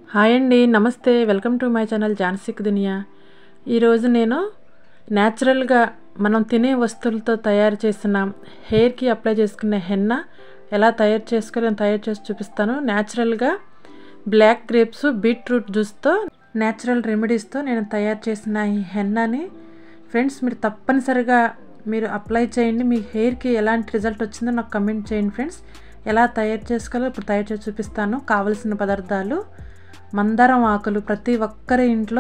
hi అండి నమస్తే welcome to my channel జాన్సిక్ దునియా ఈరోజు నేను న్యాచురల్గా మనం తినే వస్తువులతో తయారు చేసిన హెయిర్కి అప్లై చేసుకునే హెన్న ఎలా తయారు చేసుకోవాలో నేను తయారు చేసి చూపిస్తాను న్యాచురల్గా బ్లాక్ గ్రేప్స్ బీట్రూట్ జ్యూస్తో న్యాచురల్ రెమెడీస్తో నేను తయారు చేసిన ఈ హెన్నాని ఫ్రెండ్స్ మీరు తప్పనిసరిగా మీరు అప్లై చేయండి మీ హెయిర్కి ఎలాంటి రిజల్ట్ వచ్చిందో నాకు కమెంట్ చేయండి ఫ్రెండ్స్ ఎలా తయారు చేసుకోవాలో ఇప్పుడు తయారు చేసి చూపిస్తాను కావలసిన పదార్థాలు మందారం ఆకులు ప్రతి ఒక్కరి ఇంట్లో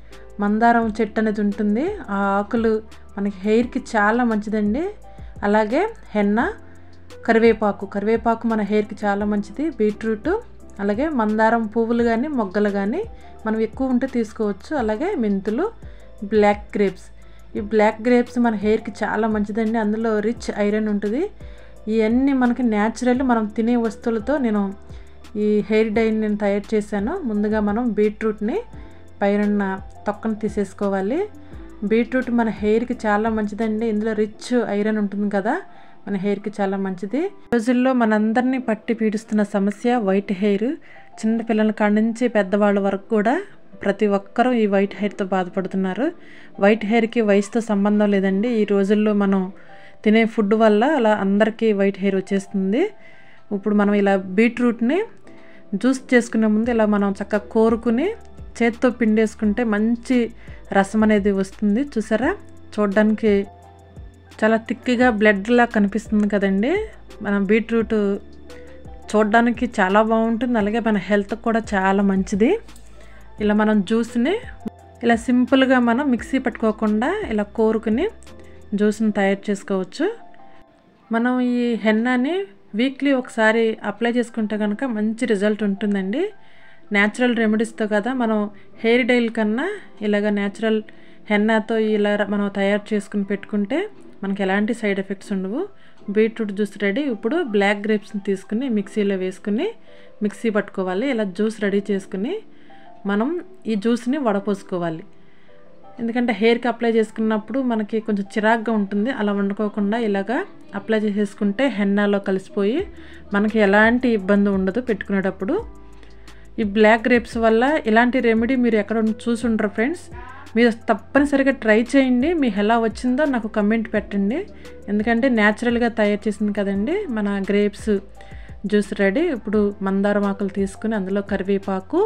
మందారం చెట్టు అనేది ఉంటుంది ఆ ఆకులు మనకి హెయిర్కి చాలా మంచిదండి అలాగే హెన్న కరివేపాకు కరివేపాకు మన హెయిర్కి చాలా మంచిది బీట్రూట్ అలాగే మందారం పువ్వులు కానీ మొగ్గలు కానీ మనం ఎక్కువ ఉంటే తీసుకోవచ్చు అలాగే మెంతులు బ్లాక్ గ్రేప్స్ ఈ బ్లాక్ గ్రేప్స్ మన హెయిర్కి చాలా మంచిదండి అందులో రిచ్ ఐరన్ ఉంటుంది ఇవన్నీ మనకి న్యాచురల్ మనం తినే వస్తువులతో నేను ఈ హెయిర్ డైని నేను తయారు చేశాను ముందుగా మనం బీట్రూట్ని పైన తొక్కను తీసేసుకోవాలి బీట్రూట్ మన హెయిర్కి చాలా మంచిదండి ఇందులో రిచ్ ఐరన్ ఉంటుంది కదా మన హెయిర్కి చాలా మంచిది రోజుల్లో మనందరినీ పట్టి పీడిస్తున్న సమస్య వైట్ హెయిర్ చిన్న పిల్లల కాడ నుంచి పెద్దవాళ్ళ వరకు కూడా ప్రతి ఒక్కరూ ఈ వైట్ హెయిర్తో బాధపడుతున్నారు వైట్ హెయిర్కి వయసుతో సంబంధం లేదండి ఈ రోజుల్లో మనం తినే ఫుడ్ వల్ల అలా అందరికీ వైట్ హెయిర్ వచ్చేస్తుంది ఇప్పుడు మనం ఇలా బీట్రూట్ని జ్యూస్ చేసుకునే ముందు ఇలా మనం చక్కగా కోరుకుని చేత్తో పిండేసుకుంటే మంచి రసం అనేది వస్తుంది చూసారా చూడడానికి చాలా థిక్గా బ్లడ్లా కనిపిస్తుంది కదండి మనం బీట్రూట్ చూడడానికి చాలా బాగుంటుంది అలాగే మన హెల్త్ కూడా చాలా మంచిది ఇలా మనం జ్యూస్ని ఇలా సింపుల్గా మనం మిక్సీ పట్టుకోకుండా ఇలా కోరుకుని జ్యూస్ని తయారు చేసుకోవచ్చు మనం ఈ హెన్నాని వీక్లీ ఒకసారి అప్లై చేసుకుంటే కనుక మంచి రిజల్ట్ ఉంటుందండి న్యాచురల్ రెమెడీస్తో కదా మనం హెయిర్ డైల్ కన్నా ఇలాగ న్యాచురల్ హెన్నాతో ఇలా మనం తయారు చేసుకుని పెట్టుకుంటే మనకి ఎలాంటి సైడ్ ఎఫెక్ట్స్ ఉండవు బీట్రూట్ జ్యూస్ రెడీ ఇప్పుడు బ్లాక్ గ్రేప్స్ని తీసుకుని మిక్సీలో వేసుకుని మిక్సీ పట్టుకోవాలి ఇలా జ్యూస్ రెడీ చేసుకుని మనం ఈ జ్యూస్ని వడపోసుకోవాలి ఎందుకంటే హెయిర్కి అప్లై చేసుకున్నప్పుడు మనకి కొంచెం చిరాగ్గా ఉంటుంది అలా వండుకోకుండా ఇలాగా అప్లై చేసేసుకుంటే హెన్నాలో కలిసిపోయి మనకి ఎలాంటి ఇబ్బంది ఉండదు పెట్టుకునేటప్పుడు ఈ బ్లాక్ గ్రేప్స్ వల్ల ఇలాంటి రెమెడీ మీరు ఎక్కడ చూసి ఉండరు ఫ్రెండ్స్ మీరు తప్పనిసరిగా ట్రై చేయండి మీ ఎలా వచ్చిందో నాకు కమెంట్ పెట్టండి ఎందుకంటే న్యాచురల్గా తయారు చేసింది కదండి మన గ్రేప్స్ జ్యూస్ రెడీ ఇప్పుడు మందారం ఆకులు తీసుకుని అందులో కరివేపాకు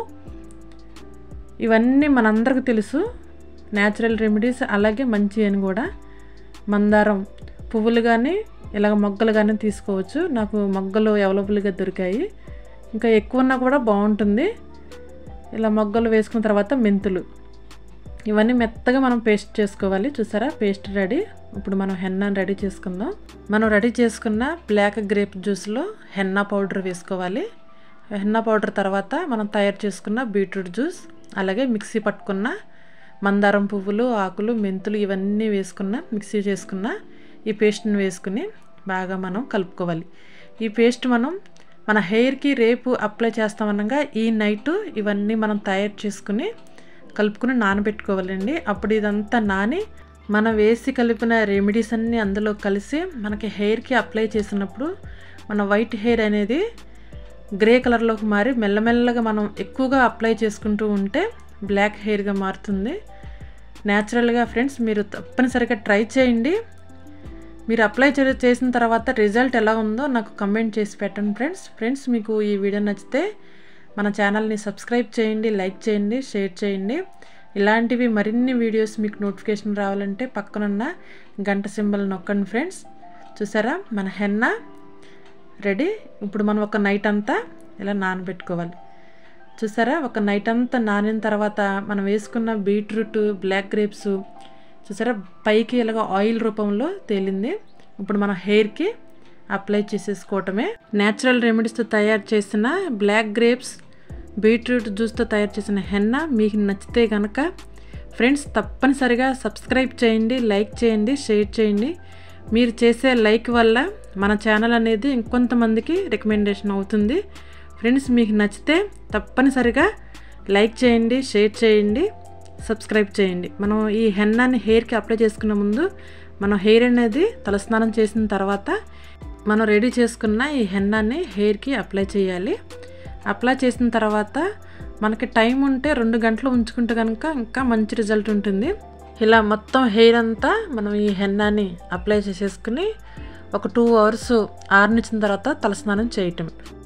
ఇవన్నీ మనందరికీ తెలుసు న్యాచురల్ రెమెడీస్ అలాగే మంచి అని కూడా మందారం పువ్వులు కానీ ఇలాగ మొగ్గలు కానీ తీసుకోవచ్చు నాకు మొగ్గలు అవైలబుల్గా దొరికాయి ఇంకా ఎక్కువ ఉన్నా కూడా బాగుంటుంది ఇలా మొగ్గలు వేసుకున్న తర్వాత మెంతులు ఇవన్నీ మెత్తగా మనం పేస్ట్ చేసుకోవాలి చూసారా పేస్ట్ రెడీ ఇప్పుడు మనం హెన్నా రెడీ చేసుకుందాం మనం రెడీ చేసుకున్న బ్లాక్ గ్రేప్ జ్యూస్లో హెన్నా పౌడర్ వేసుకోవాలి హెన్నా పౌడర్ తర్వాత మనం తయారు చేసుకున్న బీట్రూట్ జ్యూస్ అలాగే మిక్సీ పట్టుకున్న మందారం పువ్వులు ఆకులు మెంతులు ఇవన్నీ వేసుకున్న మిక్సీ చేసుకున్న ఈ పేస్ట్ని వేసుకుని బాగా మనం కలుపుకోవాలి ఈ పేస్ట్ మనం మన హెయిర్కి రేపు అప్లై చేస్తామనగా ఈ నైట్ ఇవన్నీ మనం తయారు చేసుకుని కలుపుకుని నానబెట్టుకోవాలండి అప్పుడు ఇదంతా నాని మనం వేసి కలిపిన రెమెడీస్ అన్నీ అందులో కలిసి మనకి హెయిర్కి అప్లై చేసినప్పుడు మన వైట్ హెయిర్ అనేది గ్రే కలర్లోకి మారి మెల్లమెల్లగా మనం ఎక్కువగా అప్లై చేసుకుంటూ ఉంటే బ్లాక్ హెయిర్గా మారుతుంది న్యాచురల్గా ఫ్రెండ్స్ మీరు తప్పనిసరిగా ట్రై చేయండి మీరు అప్లై చేసిన తర్వాత రిజల్ట్ ఎలా ఉందో నాకు కమెంట్ చేసి పెట్టండి ఫ్రెండ్స్ ఫ్రెండ్స్ మీకు ఈ వీడియో నచ్చితే మన ఛానల్ని సబ్స్క్రైబ్ చేయండి లైక్ చేయండి షేర్ చేయండి ఇలాంటివి మరిన్ని వీడియోస్ మీకు నోటిఫికేషన్ రావాలంటే పక్కనున్న గంట సింబల్ నొక్కండి ఫ్రెండ్స్ చూసారా మన హెన్న రెడీ ఇప్పుడు మనం ఒక నైట్ అంతా ఇలా నానబెట్టుకోవాలి చూసారా ఒక నైట్ అంతా నానిన తర్వాత మనం వేసుకున్న బీట్రూట్ బ్లాక్ గ్రేప్స్ చూసారా పైకి ఇలాగ ఆయిల్ రూపంలో తేలింది ఇప్పుడు మన హెయిర్కి అప్లై చేసేసుకోవటమే న్యాచురల్ రెమెడీస్తో తయారు చేసిన బ్లాక్ గ్రేప్స్ బీట్రూట్ జ్యూస్తో తయారు చేసిన హెన్న మీకు నచ్చితే కనుక ఫ్రెండ్స్ తప్పనిసరిగా సబ్స్క్రైబ్ చేయండి లైక్ చేయండి షేర్ చేయండి మీరు చేసే లైక్ వల్ల మన ఛానల్ అనేది ఇంకొంతమందికి రికమెండేషన్ అవుతుంది ఫ్రెండ్స్ మీకు నచ్చితే తప్పనిసరిగా లైక్ చేయండి షేర్ చేయండి సబ్స్క్రైబ్ చేయండి మనం ఈ హెన్నాని హెయిర్కి అప్లై చేసుకునే ముందు మనం హెయిర్ అనేది తలస్నానం చేసిన తర్వాత మనం రెడీ చేసుకున్న ఈ హెన్నాని హెయిర్కి అప్లై చేయాలి అప్లై చేసిన తర్వాత మనకి టైం ఉంటే రెండు గంటలు ఉంచుకుంటే కనుక ఇంకా మంచి రిజల్ట్ ఉంటుంది ఇలా మొత్తం హెయిర్ అంతా మనం ఈ హెన్నాని అప్లై చేసేసుకుని ఒక టూ అవర్స్ ఆరనిచ్చిన తర్వాత తలస్నానం చేయటం